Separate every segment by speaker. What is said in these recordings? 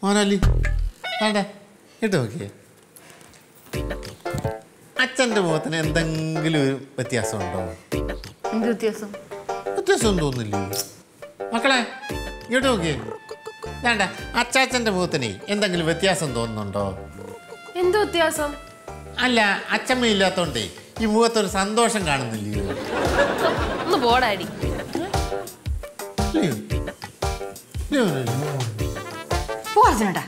Speaker 1: മോനാലി വേണ്ട കേട്ടോ നോക്കിയേ അച്ഛൻ്റെ മുഖത്തിന് എന്തെങ്കിലും ഒരു വ്യത്യാസമുണ്ടോ
Speaker 2: എന്ത് വ്യത്യാസം
Speaker 1: വ്യത്യാസം തോന്നില്ലേ മക്കളെ ഇങ്ങോട്ട് നോക്കിയേ വേണ്ട അച്ചാച്ചൻ്റെ മുഖത്തിന് എന്തെങ്കിലും വ്യത്യാസം തോന്നുന്നുണ്ടോ
Speaker 3: എന്ത് വ്യത്യാസം
Speaker 1: അല്ല അച്ചമ്മ ഇല്ലാത്തോണ്ടേ ഈ മുഖത്തൊരു സന്തോഷം കാണുന്നില്ലയോ
Speaker 3: ഒന്ന് പോടാടി
Speaker 1: ഇല്ലയോ? ഇല്ലയോ മോനാലി?
Speaker 2: പോ അർജുനേട്ടാ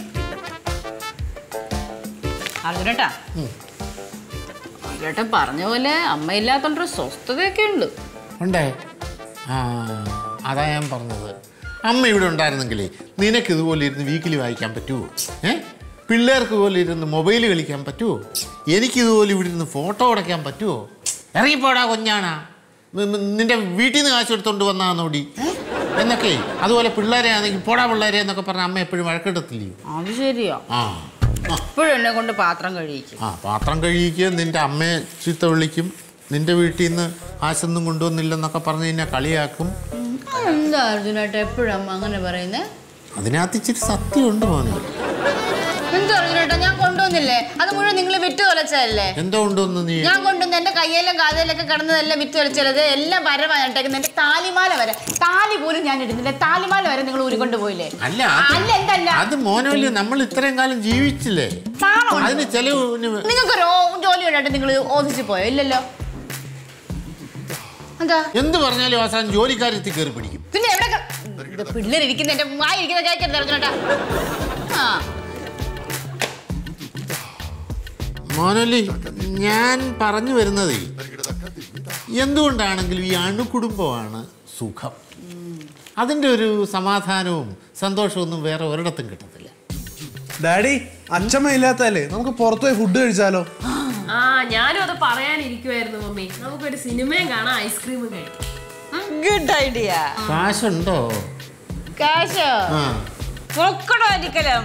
Speaker 2: അർജുനേട്ടാ അർജുനേട്ടൻ പറഞ്ഞ പോലെ അമ്മയില്ലാത്തോണ്ടൊരു സ്വസ്ഥതയൊക്കെ ഉണ്ട്
Speaker 1: ഉണ്ടേ ആ അതാ ഞാൻ പറഞ്ഞത് അമ്മ ഇവിടെ ഉണ്ടായിരുന്നെങ്കിലേ നിനക്ക് ഇതുപോലെ ഇരുന്ന് വീക്കിലി വായിക്കാൻ പറ്റുമോ ഏ പിള്ളേർക്ക് പോലെ ഇരുന്ന് മൊബൈൽ കളിക്കാൻ പറ്റുമോ എനിക്ക് ഇതുപോലെ ഇവിടെ ഇരുന്ന് ഫോട്ടോ അടയ്ക്കാൻ പറ്റുമോ ഇറങ്ങിപ്പോടാ കൊഞ്ഞാണാ നി- നി- നിന്റെ വീട്ടിൽ നിന്ന് കാശ് എടുത്തോണ്ട് വന്നാന്നോടി എന്നൊക്കെ അതുപോലെ പിള്ളേരെ ആണെങ്കിൽ പോടാ പിള്ളേരെ എന്നൊക്കെ പറഞ്ഞ അമ്മ എപ്പോഴും വഴക്കെടുത്തില്ലയോ
Speaker 2: അത് ശരിയാ
Speaker 1: ആ ആ
Speaker 2: എപ്പോഴും എന്നെ കൊണ്ട് പാത്രം കഴിയിക്കും
Speaker 1: ആ പാത്രം കഴുകിക്കുക നിന്റെ അമ്മയെ ചീത്ത വിളിക്കും നിന്റെ വീട്ടിൽ നിന്ന് ആശൊന്നും കൊണ്ടുവന്നില്ലെന്നൊക്കെ പറഞ്ഞ് നിന്നെ കളിയാക്കും
Speaker 2: എന്താ അർജുനേട്ട എപ്പോഴും അമ്മ അങ്ങനെ പറയുന്നേ
Speaker 1: അതിനകത്ത് ഇച്ചിരി സത്യമുണ്ട് മോനെ
Speaker 2: എന്താ അർജുനേട്ടാ ഞാൻ കൊണ്ടുവന്നില്ലേ അത് മുഴുവൻ നിങ്ങൾ വിറ്റ് തൊലച്ചതല്ലേ
Speaker 1: എന്തോ ഉണ്ടോന്ന് നീ
Speaker 2: ഞാൻ കൊണ്ടുവന്ന് എന്റെ കയ്യിലും കാതയിലൊക്കെ കിടന്നതെല്ലാം വിറ്റ് തൊലച്ചത് എല്ലാം വരവായിട്ടേക്കുന്നത് എന്റെ താലിമാല വരെ താലി പോലും ഞാൻ ഇടുന്നില്ല താലിമാല വരെ നിങ്ങൾ ഊരിക്കൊണ്ട് പോയില്ലേ
Speaker 1: അല്ല അത്
Speaker 2: അല്ല എന്തല്ല
Speaker 1: അത് മോനോല് നമ്മൾ ഇത്രയും കാലം ജീവിച്ചില്ലേ
Speaker 2: നാണമുണ്ട്.
Speaker 1: അതിന് ചെലവിന്
Speaker 2: നിങ്ങൾക്ക് ഒരു ജോലി ഉണ്ടായിട്ട് നിങ്ങൾ ഓഫീസിൽ പോയോ ഇല്ലല്ലോ എന്താ
Speaker 1: എന്ത് പറഞ്ഞാലും അവസാനം ജോലിക്കാരെത്തി കയറി പിടിക്കും
Speaker 2: പിന്നെ എവിടെ പിള്ളേരിക്കുന്ന എന്റെ വായിരിക്കുന്ന കേൾക്കരുത് അർജുനേട്ടാ ആ
Speaker 1: മോനോലി ഞാൻ പറഞ്ഞു വരുന്നതേ എന്തുകൊണ്ടാണെങ്കിലും ഈ അണുകുടുംബമാണ് സുഖം അതിൻ്റെ ഒരു സമാധാനവും സന്തോഷവും ഒന്നും വേറെ ഒരിടത്തും കിട്ടത്തില്ല
Speaker 4: ഡാഡി അച്ഛമ്മ ഇല്ലാത്തല്ലേ നമുക്ക് പുറത്തു പോയി ഫുഡ് കഴിച്ചാലോ
Speaker 3: ആ ഞാനും അത് പറയാനിരിക്കുവായിരുന്നു മമ്മി നമുക്കൊരു സിനിമയും കാണാം ഐസ്ക്രീമും കഴിക്കാം
Speaker 5: ഗുഡ് ഐഡിയ
Speaker 1: കാശുണ്ടോ
Speaker 2: കാശോ
Speaker 1: ആ
Speaker 5: പൊക്കടോ ഒരിക്കലും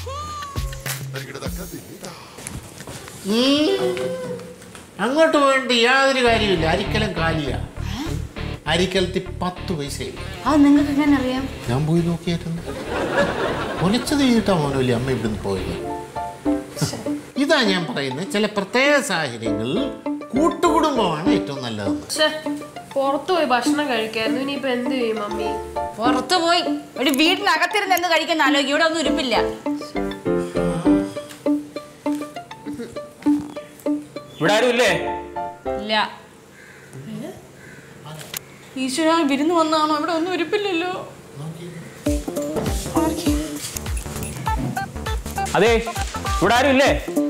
Speaker 1: ഉം. അങ്ങോട്ട് പോയിട്ട് യാതൊരു കാര്യമില്ല അരിക്കലം കാലിയാ അരിക്കലത്തിൽ പത്ത് പൈസയില്ല
Speaker 2: അത് നിങ്ങൾക്ക് എങ്ങനെ അറിയാം
Speaker 1: ഞാൻ പോയി നോക്കിയായിരുന്നു ഒലച്ചത് ചെയ്തിട്ടാ മോനോലി അമ്മ ഇവിടുന്ന് പോയത് ഇതാ ഞാൻ പറയുന്നത് ചില പ്രത്യേക സാഹചര്യങ്ങളിൽ കൂട്ടുകുടുംബമാണ് ഏറ്റവും നല്ലതെന്ന്
Speaker 3: പക്ഷെ പുറത്തു പോയി ഭക്ഷണം കഴിക്കായിരുന്നു ഇനിയിപ്പോ എന്ത് ചെയ്യും മമ്മി
Speaker 2: പുറത്തു പോയി ഒരു വീടിനകത്തിരുന്ന് എന്ത് കഴിക്കുന്ന ആലോചിക്കും ഇവിടെ ഒന്നും ഇരിപ്പില്ല
Speaker 6: ഇവിടെ ആരും ഇല്ലേ
Speaker 2: ഇല്ല ഈശ്വര വിരുന്ന് വന്നാണോ ഇവിടെ ഒന്നും ഇരിപ്പില്ലല്ലോ
Speaker 6: അതെ ഇവിടെ ആരും ഇല്ലേ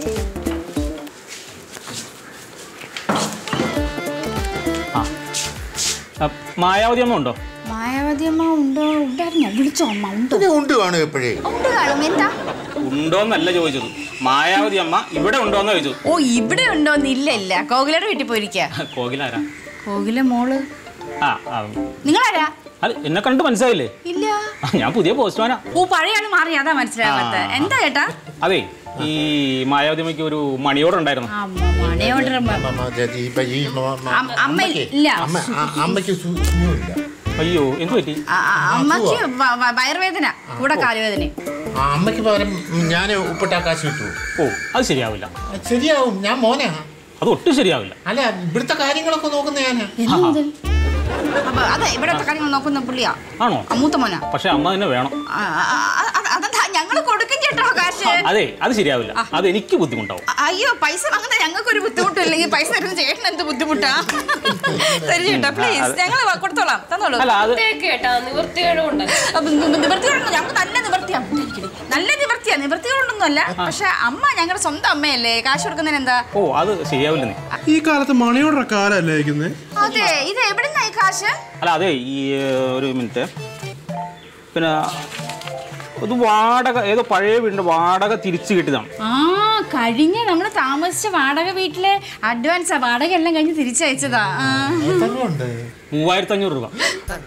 Speaker 6: ആ ആ, മായാവതി അമ്മ ഉണ്ടോ
Speaker 2: മായാവതി അമ്മ ഉണ്ടോ ഉണ്ടായിരുന്നോ വിളിച്ചോ അമ്മ ഉണ്ടോ
Speaker 1: പിന്നെ ഉണ്ട് കാണും എപ്പോഴേ
Speaker 2: ഉണ്ട് കാണും എന്താ
Speaker 6: ഉണ്ടോന്നല്ല ചോദിച്ചത് മായാവതി അമ്മ ഇവിടെ ഉണ്ടോന്ന് ചോദിച്ചത്
Speaker 2: ഓ ഇവിടെ ഉണ്ടോന്ന് ഇല്ല ഇല്ല കോകിലയുടെ വീട്ടിൽ പോയിരിക്ക
Speaker 6: കോകിലാരാ
Speaker 2: കോകില മോള്
Speaker 6: ആ ആ,
Speaker 2: നിങ്ങളാരാ
Speaker 6: അത് എന്നെ കണ്ട് മനസ്സിലായില്ലേ
Speaker 2: ഇല്ല
Speaker 6: ആ, ഞാൻ പുതിയ പോസ്റ്റ്മാനാ
Speaker 2: ഓ പഴയ ആള് മാറി അതാ മനസ്സിലാവാത്ത
Speaker 6: ആ.
Speaker 2: എന്താ ചേട്ടാ
Speaker 6: അതെ ഈ മായാവതി അമ്മയ്ക്ക് ഒരു മണിയോട് ഉണ്ടായിരുന്നു
Speaker 2: ആ, മണിയോടര മ-
Speaker 1: അമ്മ, ചേച്ചി, ഇപ്പൊ ഈ മ- മ-
Speaker 2: അമ്മ- അമ്മ
Speaker 1: അമ്മയ്ക്ക്
Speaker 2: ഇല്ല.
Speaker 1: അമ്മ ആ- അമ്മയ്ക്ക് സുഖമില്ല
Speaker 6: അയ്യോ എന്ത് പറ്റി
Speaker 2: ആ, ആ, അമ്മക്ക് വ- വ- വയറുവേദന കൂടെ കാലുവേദന
Speaker 1: ആ അമ്മയ്ക്ക് പകരം ഞാൻ ഉപ്പിട്ടാ കാശ് കിട്ടു
Speaker 6: ഓ അത് ശരിയാവില്ല
Speaker 1: ശരിയാവും ഞാൻ മോനാ
Speaker 6: അത് ഒട്ടും ശരിയാവില്ല
Speaker 1: അല്ല ഇവിടുത്തെ കാര്യങ്ങളൊക്കെ നോക്കുന്ന ഞാനാ
Speaker 2: അപ്പൊ അതെ ഇവിടത്തെ കാര്യങ്ങൾ നോക്കുന്ന പുള്ളിയാ
Speaker 6: ആണോ
Speaker 2: ആ, മൂത്ത മോനാ
Speaker 6: പക്ഷെ അമ്മ തന്നെ വേണം
Speaker 2: ആ, ആ, ആ, അത് അതെന്താ ഞങ്ങള് കൊടുക്കും ചേട്ടോ കാശ്
Speaker 6: അതെ അത് ശരിയാവില്ല അത് എനിക്ക് ബുദ്ധിമുട്ടാവും
Speaker 2: അ- അയ്യോ പൈസ വാങ്ങുന്ന ഞങ്ങൾക്ക് ഒരു ബുദ്ധിമുട്ടില്ലെങ്കിൽ പൈസ തരുന്ന ചേട്ടൻ എന്ത് ബുദ്ധിമുട്ടാ തരും ചേട്ടാ പ്ലീസ് ഞങ്ങൾ കൊടുത്തോളാം തന്നോളൂ
Speaker 6: അല്ല അത്
Speaker 3: കേട്ടാ നിവൃത്തികേടും ഉണ്ട്
Speaker 2: അപ്പൊ നി- നിവൃത്തികളുണ്ട് ഞങ്ങൾക്ക് നല്ല നിവൃത്തിയാ ഇരിക്കടി. നല്ല നിവൃത്തിയാ നിവൃത്തികളൊന്നും അല്ല പക്ഷെ അമ്മ ഞങ്ങളുടെ സ്വന്തം അമ്മയല്ലേ കാശ് കൊടുക്കുന്നതിന് എന്താ
Speaker 6: ഓ അത് ശരിയാവില്ല നീ
Speaker 4: ഈ കാലത്ത് മണിയോടൊരു കാലല്ലേ ഇരിക്കുന്നത്
Speaker 2: അതെ ഇത് എവിടുന്നായി കാശ്
Speaker 6: അല്ല അതെ ഈ ഏർ, ഒരു മിനിറ്റ് പിന്നെ ഇത് വാടക ഏതോ പഴയ വീടിന്റെ വാടക തിരിച്ചു കിട്ടിയതാണ്
Speaker 2: ആ കഴിഞ്ഞ നമ്മൾ താമസിച്ച വാടക വീട്ടിലെ അഡ്വാൻസാ വാടക എല്ലാം കഴിഞ്ഞ് തിരിച്ചയച്ചതാ ആ.
Speaker 1: ഉണ്ട്
Speaker 6: മൂവായിരത്തി അഞ്ഞൂറ് രൂപ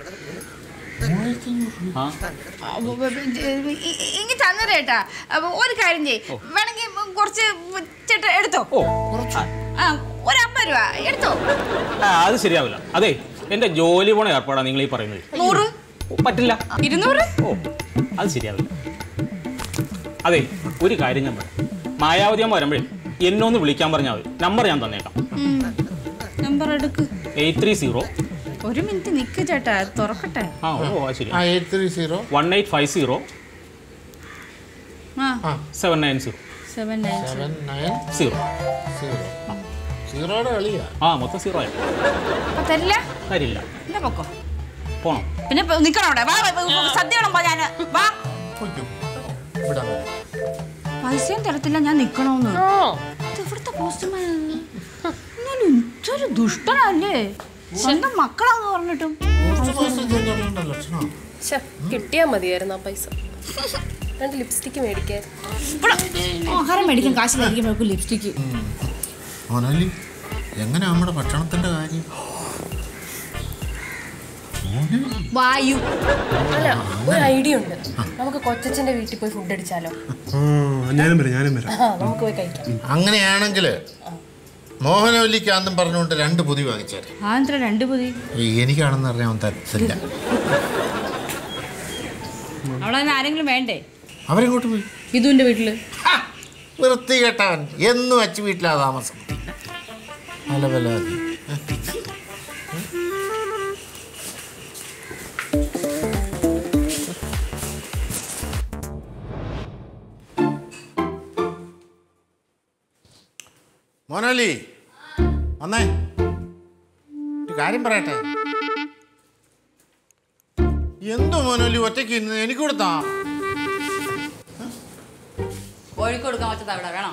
Speaker 6: ആ
Speaker 2: അപ്പൊ ഇ- ഇ- ഇങ്ങ് തന്നേരേട്ടാ അപ്പൊ ഒരു കാര്യം ചെയ് വേണമെങ്കിൽ കുറച്ച് ചേട്ടാ എടുത്തോ
Speaker 6: ഓ
Speaker 2: ആ ഒരു അമ്പത് രൂപ എടുത്തോ
Speaker 6: ആ, അത് ശരിയാവില്ല അതെ എന്റെ ജോലി പോണ ഏർപ്പാടാ നിങ്ങൾ ഈ പറയുന്നത്
Speaker 2: നൂറ്
Speaker 6: ഓ, പറ്റില്ല
Speaker 2: ഇരുന്നൂറ്
Speaker 6: ഓ അത് ശരിയാവില്ല അതെ ഒരു കാര്യം ഞാൻ പറയാം മായാവതി അമ്മ വരുമ്പോഴേ എന്നെ ഒന്ന് വിളിക്കാൻ പറഞ്ഞാൽ മതി നമ്പർ ഞാൻ തന്നേക്കാം
Speaker 2: നമ്പർ എടുക്ക്
Speaker 6: എയ്റ്റ് ത്രീ സീറോ
Speaker 2: ഒരു മിനിറ്റ് നിക്ക് ചേട്ടാ തുറക്കട്ടെ
Speaker 6: ആ ഓ ആ ശരി
Speaker 1: ആ eight three zero
Speaker 6: one eight five zero
Speaker 2: ആ
Speaker 6: seven nine zero
Speaker 2: seven nine
Speaker 1: seven nine
Speaker 6: zero
Speaker 1: zero zero കളിയാ
Speaker 6: ആ മൊത്തം സീറോ ആയി
Speaker 2: അപ്പൊ തരില്ല
Speaker 6: തരില്ല
Speaker 2: ഇല്ല പൊക്കോ
Speaker 6: പോണം
Speaker 2: പിന്നെ ഇപ്പൊ നിക്കണം അവിടെ വാ വാ, വാ, സദ്യ വിളമ്പോ ഞാന് വാ
Speaker 1: അയ്യോ, ഇവിടെ വന്നോ.
Speaker 2: പൈസയും തരത്തില്ല ഞാൻ നിക്കണോന്ന്
Speaker 3: ഓ
Speaker 2: ഇത് ഇവിടുത്തെ പോസ്റ്റ്മാൻ എന്നാലും ഇതൊരു ദുഷ്ടനല്ലേ സ്വന്തം മക്കളാന്ന് പറഞ്ഞിട്ടും
Speaker 1: കുറച്ച് ദിവസം ചെല്ലുന്നുണ്ടല്ലോ ലക്ഷണം
Speaker 3: ശ്ശെ, കിട്ടിയാ മതിയായിരുന്നു ആ പൈസ രണ്ട് ലിപ്സ്റ്റിക്ക് മേടിക്കാൻ
Speaker 2: ഇവിടെ ആഹാരം മേടിക്കാൻ കാശിലായിരിക്കും ലിപ്സ്റ്റിക്ക്
Speaker 1: മോനാലി എങ്ങനെ നമ്മുടെ ഭക്ഷണത്തിന്റെ കാര്യം
Speaker 2: വായു
Speaker 3: അല്ല ഒരു ഐഡിയ ഉണ്ട് നമുക്ക് കൊച്ചച്ഛന്റെ വീട്ടിൽ പോയി ഫുഡ് അടിച്ചാലോ
Speaker 4: ആ ഞാനും വരാം ഞാനും വരാം
Speaker 3: ആ നമുക്ക് പോയി കഴിക്കാം
Speaker 1: അങ്ങനെയാണെങ്കിൽ മോഹനവല്ലിക്കാന്നും പറഞ്ഞുകൊണ്ട് രണ്ട് പൊതി വാങ്ങിച്ചേരെ
Speaker 2: ആ എന്താ രണ്ട് പൊതി
Speaker 1: എനിക്കാണെന്ന് അറിയാൻ തരത്തില്ല
Speaker 2: അവിടെ തന്നെ ആരെങ്കിലും വേണ്ടേ
Speaker 1: അവരെങ്ങോട്ട് പോയി
Speaker 2: ഇതുവിന്റെ വീട്ടില്
Speaker 1: ഹാ, വൃത്തികെട്ടവൻ എന്നും അച്ചു വീട്ടിലാ താമസം നല്ല വില മോനോലി വന്നേ ഒരു കാര്യം പറയട്ടെ എന്തോ മോനോലി ഒറ്റയ്ക്ക് ഇരുന്ന് എനിക്ക് കൊടുത്താ
Speaker 2: കോഴിക്ക് കൊടുക്കാൻ പറ്റത്ത അവിടെ വേണം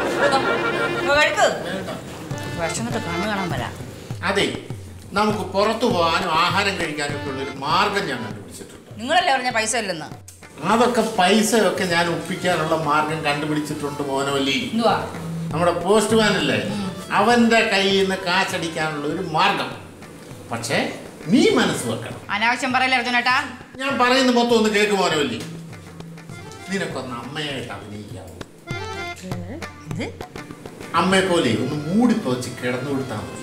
Speaker 2: വിഷമത്തെ കണ്ണു കാണാൻ വരാം
Speaker 1: അതെ നമുക്ക് പുറത്തു പോകാനും ആഹാരം കഴിക്കാനും ഒക്കെ ഉള്ളൊരു മാർഗം ഞാൻ കണ്ടുപിടിച്ചിട്ടുണ്ട്
Speaker 2: നിങ്ങളല്ലേ പറഞ്ഞ പൈസ ഇല്ലെന്ന്
Speaker 1: അതൊക്കെ പൈസയൊക്കെ ഞാൻ ഒപ്പിക്കാനുള്ള മാർഗം കണ്ടുപിടിച്ചിട്ടുണ്ട് മോനോലി
Speaker 2: എന്തുവാ
Speaker 1: നമ്മുടെ പോസ്റ്റ്മാൻ അല്ലേ അവന്റെ കയ്യിൽ നിന്ന് കാശടിക്കാനുള്ള ഒരു മാർഗം പക്ഷേ നീ മനസ്സ് വെക്കണം
Speaker 2: അനാവശ്യം പറയല്ലേ അർജുനേട്ടാ
Speaker 1: ഞാൻ പറയുന്ന മൊത്തം ഒന്ന് കേക്ക് മോനോലി നിനക്കൊന്ന് അമ്മയായിട്ട് അഭിനയിക്കാവോ
Speaker 2: ഇത്
Speaker 1: അമ്മയെ പോലെ ഒന്ന് മൂടിപ്പോച്ച് കിടന്നു കൊടുത്താൽ മതി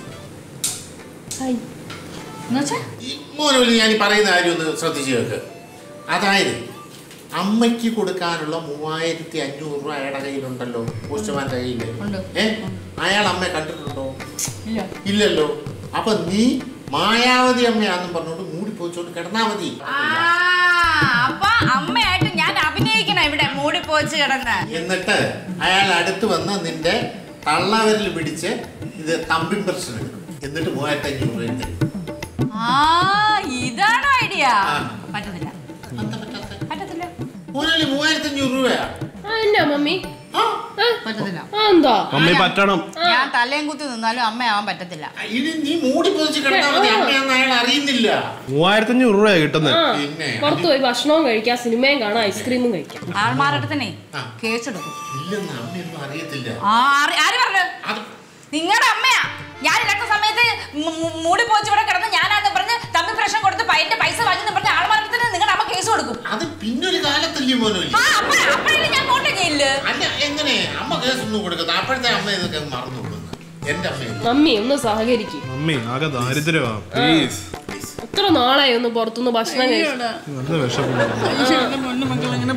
Speaker 2: എന്നുവെച്ചാ
Speaker 1: ഈ മോനോലി ഞാൻ ഈ പറയുന്ന കാര്യം ഒന്ന് ശ്രദ്ധിച്ചു കേൾക്ക് അതായത് അമ്മയ്ക്ക് കൊടുക്കാനുള്ള മൂവായിരത്തി അഞ്ഞൂറ് രൂപ അയാളുടെ കയ്യിലുണ്ടല്ലോ പോസ്റ്റ്മാൻ്റെ കയ്യിൽ
Speaker 2: ഉണ്ട്.
Speaker 1: ഏ അയാൾ അമ്മയെ കണ്ടിട്ടുണ്ടോ
Speaker 2: ഇല്ല
Speaker 1: ഇല്ലല്ലോ അപ്പൊ നീ മായാവതി അമ്മയാന്നും പറഞ്ഞോണ്ട് മൂടിപ്പോയിച്ചോണ്ട് കിടന്നാ മതി
Speaker 2: ആ, അപ്പൊ അമ്മയായിട്ട് ഞാൻ അഭിനയിക്കണം ഇവിടെ മൂടി പോച്ച് കിടന്ന്
Speaker 1: എന്നിട്ട് അയാൾ അടുത്ത് വന്ന് നിന്റെ തള്ളവരിൽ പിടിച്ച് ഇത് തമ്പിൻ പ്രശ്നം എടുക്കും എന്നിട്ട് മൂവായിരത്തി അഞ്ഞൂറ് രൂപ തരും
Speaker 2: ആ ഇതാണ് ഐഡിയ
Speaker 1: ആ.
Speaker 2: പറ്റത്തില്ല പറ്റത്തില്ല
Speaker 1: മോനാലി മൂവായിരത്തി അഞ്ഞൂറ് രൂപയാ
Speaker 3: ആ എന്നാ മമ്മി
Speaker 1: ആ,
Speaker 2: പറ്റത്തില്ല
Speaker 3: ആ എന്താ
Speaker 4: മമ്മി പറ്റണം
Speaker 2: ഞാൻ തലയും കുത്തി നിന്നാലും അമ്മയാവാൻ പറ്റത്തില്ല
Speaker 1: ഇനി നീ മൂടി പൊതിച്ച് കിടന്നാ മതി അമ്മയാന്ന് അയാൾ അറിയുന്നില്ല
Speaker 4: മൂവായിരത്തി അഞ്ഞൂറ് രൂപയാ കിട്ടുന്നത്
Speaker 3: ആ
Speaker 1: പിന്നെ
Speaker 3: പുറത്തു പോയി ഭക്ഷണവും കഴിക്കാം സിനിമയും കാണാം ഐസ്ക്രീമും കഴിക്കാം
Speaker 2: ആൾമാരുടെ
Speaker 1: ആ.
Speaker 2: കേസെടുക്കും
Speaker 1: ഇല്ലെന്ന് അമ്മയൊന്നും അറിയത്തില്ല
Speaker 2: ആ ആര് ആര് പറഞ്ഞു
Speaker 1: അത്
Speaker 2: നിങ്ങളുടെ അമ്മയാ ഞാൻ ഇല്ലാത്ത സമയത്ത് മു- മു- മൂടി പോച്ച് ഇവിടെ കിടന്ന് ഞാനാന്ന് പറഞ്ഞ് തമ്മിൽ പ്രശ്നം കൊടുത്ത് പൈന്റെ പൈസ വാങ്ങി പറഞ്ഞ് ആൾമാർക്കത്തിന് നിങ്ങളുടെ അമ്മ കേസ് കൊടുക്കും
Speaker 1: അത് പിന്നൊരു കാലത്തല്ലേ മോനോലി
Speaker 2: ആ അപ്പഴ അപ്പഴല്ലേ ഞാൻ കോട്ടം ചെയ്യില്ല
Speaker 1: അല്ല എങ്ങനെ അമ്മ കേസൊന്നും കൊടുക്കുന്നത് അപ്പോഴത്തെ അമ്മ ഇതൊക്കെ മറന്നു കൊടുക്കുന്നത് എന്റെ അമ്മയില്ല
Speaker 3: മമ്മി ഒന്ന് സഹകരിക്കും
Speaker 4: മമ്മി ആകെ ദാരിദ്ര്യമാ പ്ലീസ്
Speaker 3: എത്ര നാളായി ഒന്ന് പുറത്തുനിന്ന് ഭക്ഷണം കഴിച്ചു
Speaker 4: നല്ല വിഷമം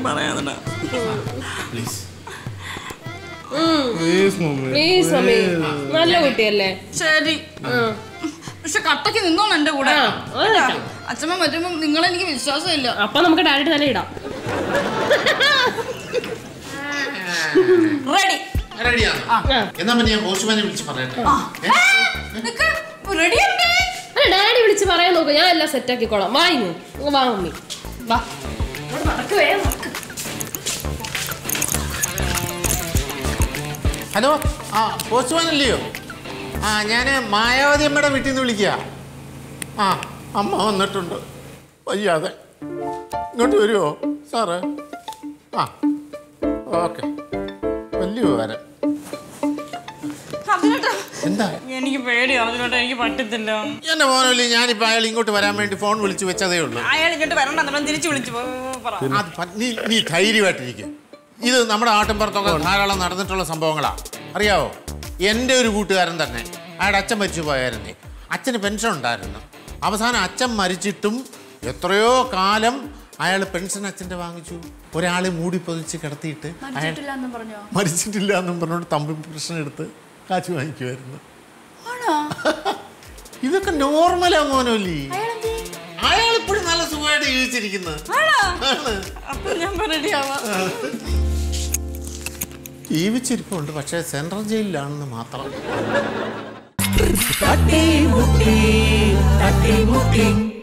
Speaker 1: please
Speaker 4: please mummy
Speaker 3: please mummy നല്ല കുട്ടിയല്ലേ
Speaker 2: ശരി
Speaker 3: ആ.
Speaker 2: പക്ഷെ കട്ടക്ക് നിന്നോണം എന്റെ കൂടെ
Speaker 3: ആ, അത് കേട്ടോ.
Speaker 2: അച്ഛമ്മ പറ്റുമ്പോ നിങ്ങളെനിക്ക് വിശ്വാസമില്ല
Speaker 3: അപ്പൊ നമുക്ക് ഡാഡിയുടെ തല ഇടാം
Speaker 2: റെഡി
Speaker 1: റെഡിയാണ്
Speaker 3: ആ.
Speaker 1: എന്നാ പിന്നെ ഞാൻ പോസ്റ്റ്മാനെ വിളിച്ച് പറയട്ടെ ഏ?
Speaker 2: റെഡി ഉണ്ട്
Speaker 3: അല്ല ഡാഡി വിളിച്ച് പറയാൻ നോക്ക് ഞാൻ എല്ലാം സെറ്റ് ആക്കിക്കോളാം വാ ഇങ്ങ്. ഇങ്ങ് വാ മമ്മി വാ ഇങ്ങോട്ട് നടക്ക് വേഗം നടക്ക്.
Speaker 1: ഹലോ ആ പോസ്റ്റ്മാൻ അല്ലയോ ആ ഞാൻ മായാവതി അമ്മയുടെ വീട്ടിൽ നിന്ന് വിളിക്കുക ആ അമ്മ വന്നിട്ടുണ്ട് വയ്യാതെ ഇങ്ങോട്ട് വരുമോ സാറ് ആ ഓക്കെ വലിയ ഉപകാരം
Speaker 2: അതിനോട്ട്
Speaker 1: എന്താ
Speaker 2: എനിക്ക് പേടി അതിനോട്ട് എനിക്ക് പറ്റത്തില്ല
Speaker 1: എൻ്റെ മോനല്ലേ ഞാനിപ്പോൾ അയാൾ ഇങ്ങോട്ട് വരാൻ വേണ്ടി ഫോൺ വിളിച്ച് വെച്ചതേ ഉള്ളൂ
Speaker 2: അയാൾ ഇങ്ങോട്ട് വരണ്ട നമ്മൾ തിരിച്ചു വിളിച്ചു പറ
Speaker 1: അത് പ- നീ നീ ധൈര്യമായിട്ടിരിക്കും ഇത് നമ്മുടെ നാട്ടിൻപുറത്തൊക്കെ ധാരാളം നടന്നിട്ടുള്ള സംഭവങ്ങളാണ് അറിയാവോ എൻ്റെ ഒരു കൂട്ടുകാരൻ തന്നെ അയാളുടെ അച്ഛൻ മരിച്ചു പോയായിരുന്നേ അച്ഛന് പെൻഷൻ ഉണ്ടായിരുന്നു അവസാനം അച്ഛൻ മരിച്ചിട്ടും എത്രയോ കാലം അയാൾ പെൻഷൻ അച്ഛൻ്റെ വാങ്ങിച്ചു ഒരാളെ മൂടി പൊതിച്ച് കിടത്തിയിട്ട് അയാൾ
Speaker 2: എന്ന് പറഞ്ഞോ
Speaker 1: മരിച്ചിട്ടില്ല എന്നും പറഞ്ഞുകൊണ്ട് തമ്പി പ്രശ്നം എടുത്ത് കാശ് വാങ്ങിക്കുമായിരുന്നു
Speaker 2: ആണോ
Speaker 1: ഇതൊക്കെ നോർമലാ മോനോലി അയാൾ ഇപ്പോഴും നല്ല സുഖമായിട്ട് ജീവിച്ചിരിക്കുന്നത്
Speaker 2: ആണോ
Speaker 1: ആണ്.
Speaker 2: അപ്പൊ ഞാൻ റെഡിയാവാം
Speaker 1: ജീവിച്ചിരിപ്പുണ്ട് പക്ഷേ സെൻട്രൽ ജയിലിലാണെന്ന് മാത്രം
Speaker 7: തട്ടി മുട്ടി തട്ടി മുട്ടി